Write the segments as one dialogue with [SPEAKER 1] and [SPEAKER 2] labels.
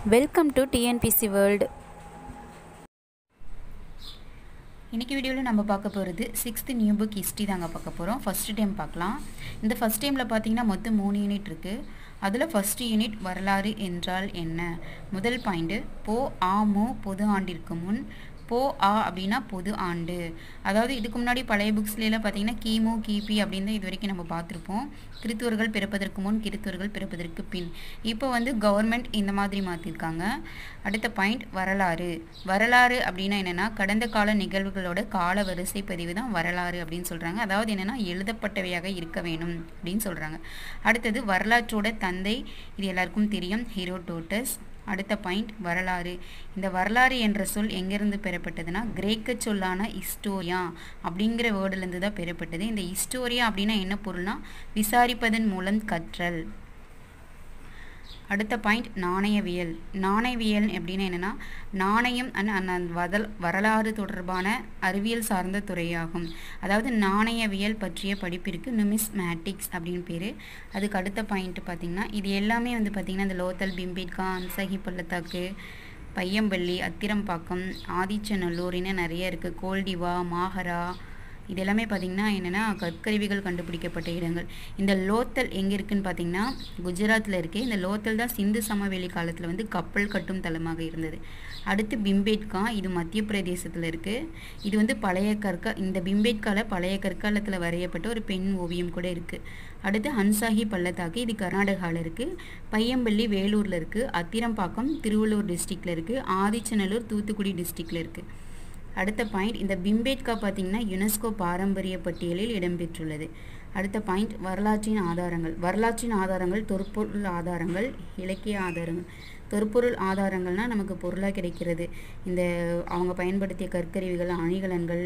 [SPEAKER 1] welcome to TNPSC world
[SPEAKER 2] இன்றைக்கி வீடியோவில் நம்ம பார்க்க போகிறது சிக்ஸ்த்து நியூ புக் ஹிஸ்ட்ரி தாங்க பார்க்க போகிறோம் ஃபஸ்ட்டு டைம் பார்க்கலாம் இந்த ஃபஸ்ட் டைமில் பார்த்தீங்கன்னா மொத்தம் மூணு யூனிட் இருக்குது அதில் ஃபஸ்ட்டு யூனிட் வரலாறு என்றால் என்ன முதல் பாயிண்ட்டு போ ஆ மு பொது ஆண்டிற்கு முன் போ ஆ அப்படின்னா பொது ஆண்டு அதாவது இதுக்கு முன்னாடி பழைய புக்ஸ்லாம் பார்த்தீங்கன்னா கிமு கிபி அப்படின்னு தான் இது வரைக்கும் நம்ம பார்த்துருப்போம் கிறித்துவர்கள் பிறப்பதற்கு முன் கிறித்துவர்கள் பிறப்பதற்கு பின் இப்போ வந்து கவர்மெண்ட் இந்த மாதிரி மாற்றிருக்காங்க அடுத்த பாயிண்ட் வரலாறு வரலாறு அப்படின்னா என்னென்னா கடந்த கால நிகழ்வுகளோட கால வரிசை பதிவு தான் வரலாறு அப்படின்னு சொல்கிறாங்க அதாவது என்னென்னா எழுதப்பட்டவையாக இருக்க வேணும் அப்படின்னு சொல்கிறாங்க அடுத்தது வரலாற்றோட தந்தை இது எல்லாருக்கும் தெரியும் ஹீரோடோட்டஸ் அடுத்த பாயிண்ட் வரலாறு இந்த வரலாறு என்ற சொல் எங்கேருந்து பெறப்பட்டதுன்னா கிரேக்க சொல்லான இஸ்டோரியா அப்படிங்கிற வேர்டுலேருந்து தான் பெறப்பட்டது இந்த இஸ்டோரியா அப்படின்னா என்ன பொருள்னா விசாரிப்பதன் மூலம் கற்றல் அடுத்த பாயிண்ட் நாணயவியல் நாணயவியல் எப்படின்னா என்னென்னா நாணயம் அந்த வதல் வரலாறு தொடர்பான அறிவியல் சார்ந்த துறையாகும் அதாவது நாணயவியல் பற்றிய படிப்பிற்கு நுமிஸ்மேட்டிக்ஸ் அப்படின்னு பேர் அதுக்கு அடுத்த பாயிண்ட் பார்த்திங்கன்னா இது எல்லாமே வந்து பார்த்திங்கன்னா இந்த லோத்தல் பிம்பிட்கா அன்சகி பள்ளத்தாக்கு பையம்பள்ளி அத்திரம்பாக்கம் ஆதிச்சநல்லூர் இன்னும் நிறைய இருக்குது கோல்டிவா மாஹரா இது எல்லாமே பார்த்திங்கன்னா என்னென்னா கற்கருவிகள் கண்டுபிடிக்கப்பட்ட இடங்கள் இந்த லோத்தல் எங்கே இருக்குதுன்னு பார்த்தீங்கன்னா குஜராத்தில் இருக்குது இந்த லோத்தல் தான் சிந்து சமவெளி காலத்தில் வந்து கப்பல் கட்டும் தளமாக இருந்தது அடுத்து பிம்பேட்கா இது மத்திய பிரதேசத்தில் இருக்குது இது வந்து பழைய கற்கா இந்த பிம்பேட்காவில் பழைய கற்காலத்தில் வரையப்பட்ட ஒரு பெண் ஓவியம் கூட இருக்குது அடுத்து ஹன்சாஹி பள்ளத்தாக்கு இது கர்நாடகாவில் இருக்குது பையம்பள்ளி வேலூரில் இருக்குது அத்திரம்பாக்கம் திருவள்ளூர் டிஸ்ட்ரிக்டில் இருக்குது ஆதிச்சநல்லூர் தூத்துக்குடி டிஸ்ட்ரிக்டில் இருக்குது அடுத்த பாயிண்ட் இந்த பிம்பேட்கா பார்த்திங்கன்னா யுனெஸ்கோ பாரம்பரிய பட்டியலில் இடம்பெற்றுள்ளது அடுத்த பாயிண்ட் வரலாற்றின் ஆதாரங்கள் வரலாற்றின் ஆதாரங்கள் தொற்பொருள் ஆதாரங்கள் இலக்கிய ஆதாரங்கள் தொற்பொருள் ஆதாரங்கள்னால் நமக்கு பொருளாக கிடைக்கிறது இந்த அவங்க பயன்படுத்திய கற்கருவிகள் அணிகலன்கள்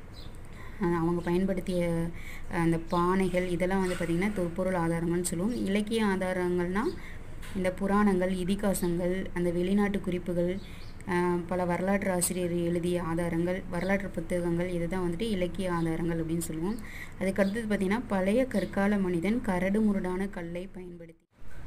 [SPEAKER 2] அவங்க பயன்படுத்திய அந்த பானைகள் இதெல்லாம் வந்து பார்த்திங்கன்னா தொற்பொருள் ஆதாரங்கள்னு சொல்லுவோம் இலக்கிய ஆதாரங்கள்னால் இந்த புராணங்கள் இதிகாசங்கள் அந்த வெளிநாட்டு குறிப்புகள் பல வரலாற்று ஆசிரியர் எழுதிய ஆதாரங்கள் வரலாற்று புத்தகங்கள் இதுதான் வந்துட்டு இலக்கிய ஆதாரங்கள் அப்படின்னு சொல்லுவோம் அதுக்கு அடுத்தது பார்த்திங்கன்னா பழைய கற்கால மனிதன் கரடு முரடான கல்லை பயன்படுத்தி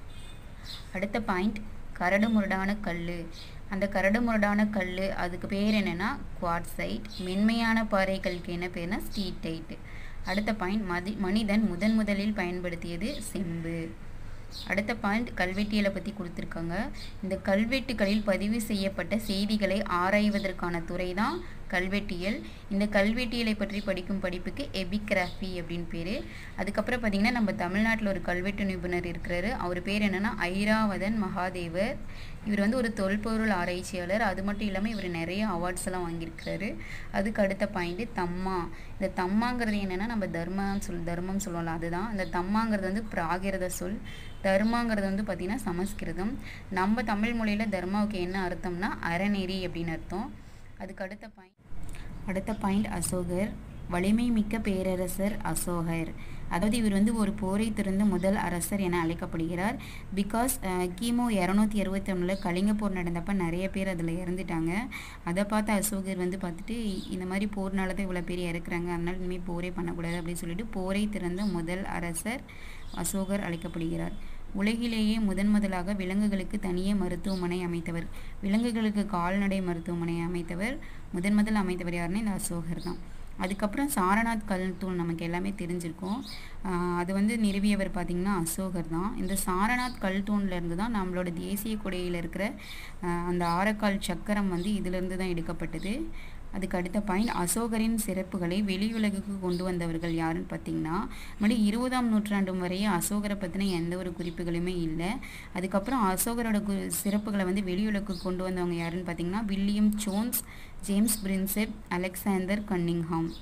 [SPEAKER 2] அடுத்த பாயிண்ட் கரடு முரடான கல் அந்த கரடு முரடான கல் அதுக்கு பேர் என்னென்னா குவாட்சைட் மென்மையான பாறைகளுக்கு என்ன பேர்னா ஸ்டீட்டைட் அடுத்த பாயிண்ட் மதி மனிதன் முதன் முதலில் பயன்படுத்தியது செம்பு அடுத்த பாயிண்ட் கல்வெட்டியலை பற்றி கொடுத்துருக்காங்க இந்த கல்வெட்டுகளில் பதிவு செய்யப்பட்ட செய்திகளை ஆராய்வதற்கான துறை தான் கல்வெட்டியல் இந்த கல்வெட்டியலை பற்றி படிக்கும் படிப்புக்கு எபிகிராஃபி அப்படின்னு பேர் அதுக்கப்புறம் பார்த்திங்கன்னா நம்ம தமிழ்நாட்டில் ஒரு கல்வெட்டு நிபுணர் இருக்கிறாரு அவர் பேர் என்னென்னா ஐராவதன் மகாதேவர் இவர் வந்து ஒரு தொல்பொருள் ஆராய்ச்சியாளர் அது மட்டும் இல்லாமல் இவர் நிறைய அவார்ட்ஸ் எல்லாம் வாங்கியிருக்கிறாரு அதுக்கு அடுத்த பாயிண்ட்டு தம்மா இந்த தம்மாங்கிறது என்னென்னா நம்ம தர்மம் சொல் தர்மம் சொல்லுவோம்ல அதுதான் இந்த தம்மாங்கிறது வந்து பிராகிருத சொல் தர்மாங்கிறது வந்து பார்த்திங்கன்னா சமஸ்கிருதம் நம்ம தமிழ் மொழியில் தர்மாவுக்கு என்ன அர்த்தம்னா அறநெறி அப்படின்னு அர்த்தம் அதுக்கு அடுத்த பாயிண்ட் அடுத்த பாயிண்ட் அசோகர் வலிமை மிக்க பேரரசர் அசோகர் அதாவது இவர் வந்து ஒரு போரை திறந்த முதல் அரசர் என அழைக்கப்படுகிறார் பிகாஸ் கிமு இரநூத்தி அறுபத்தி ஒன்றில் கலிங்க போர் நடந்தப்போ நிறைய பேர் அதில் இறந்துட்டாங்க அதை பார்த்து அசோகர் வந்து பார்த்துட்டு இந்த மாதிரி போர்னால தான் இவ்வளோ பேர் இறக்குறாங்க அதனால் இனிமேல் போரே பண்ணக்கூடாது அப்படின்னு சொல்லிட்டு போரை திறந்த முதல் அரசர் அசோகர் அழைக்கப்படுகிறார் உலகிலேயே முதன் முதலாக விலங்குகளுக்கு தனியே மருத்துவமனை அமைத்தவர் விலங்குகளுக்கு கால்நடை மருத்துவமனை அமைத்தவர் முதன் முதல் அமைத்தவர் யாருன்னா இந்த அசோகர் தான் அதுக்கப்புறம் சாரநாத் கல் தூள் நமக்கு எல்லாமே தெரிஞ்சிருக்கும் அது வந்து நிறுவியவர் பார்த்திங்கன்னா அசோகர் தான் இந்த சாரநாத் கல் தூண்லேருந்து தான் நம்மளோட தேசிய கொடியில் இருக்கிற அந்த ஆரக்கால் சக்கரம் வந்து இதிலிருந்து தான் எடுக்கப்பட்டது அதுக்கு அடுத்த பாயிண்ட் அசோகரின் சிறப்புகளை வெளியுலகுக்கு கொண்டு வந்தவர்கள் யாருன்னு பார்த்தீங்கன்னா முன்னாடி இருபதாம் நூற்றாண்டு வரையே அசோகரை பற்றின எந்த ஒரு குறிப்புகளுமே இல்லை அதுக்கப்புறம் அசோகரோட சிறப்புகளை வந்து வெளியுலகுக்கு கொண்டு வந்தவங்க யாருன்னு பார்த்தீங்கன்னா William Jones James Prinsep Alexander Cunningham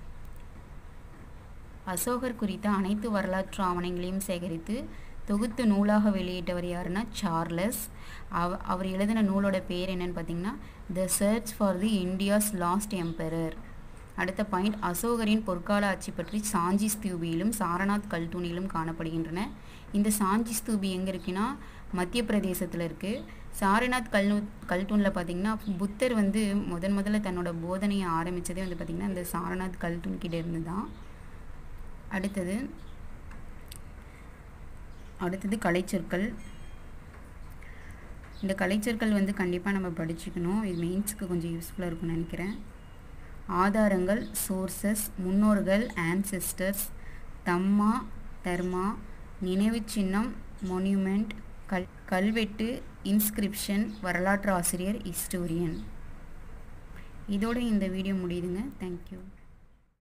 [SPEAKER 2] அசோகர் குறித்த அனைத்து வரலாற்று ஆவணங்களையும் சேகரித்து தொகுத்து நூலாக வெளியிட்டவர் யாருன்னா சார்லஸ் அவ அவர் எழுதின நூலோட பேர் என்னன்னு பார்த்தீங்கன்னா the search for the India's lost emperor அடுத்த பாயிண்ட் அசோகரின் பொற்கால ஆட்சி பற்றி சாஞ்சி ஸ்தூபியிலும் சாரநாத் கல்தூணியிலும் காணப்படுகின்றன இந்த சாஞ்சி ஸ்தூபி எங்கே இருக்குன்னா மத்திய பிரதேசத்தில் இருக்குது சாரநாத் கல் கல்தூனில் பார்த்திங்கன்னா புத்தர் வந்து முதன் முதல்ல தன்னோட போதனையை ஆரம்பித்ததே வந்து பார்த்திங்கன்னா இந்த சாரநாத் கல்தூன் கிட்ட இருந்து தான் அடுத்தது அடுத்தது கலைச்சொற்கள் இந்த கலைச்சொற்கள் வந்து கண்டிப்பாக நம்ம படிச்சுக்கணும் இது மெயின்ஸுக்கு கொஞ்சம் யூஸ்ஃபுல்லாக இருக்கும்னு நினைக்கிறேன் ஆதாரங்கள் சோர்சஸ் முன்னோர்கள் ஆன்செஸ்டர்ஸ் தம்மா தர்மா நினைவு சின்னம் மொனியூமெண்ட் கல் கல்வெட்டு இன்ஸ்கிரிப்ஷன் வரலாற்று ஆசிரியர் ஹிஸ்டோரியன் இதோட இந்த வீடியோ முடியுதுங்க தேங்க்யூ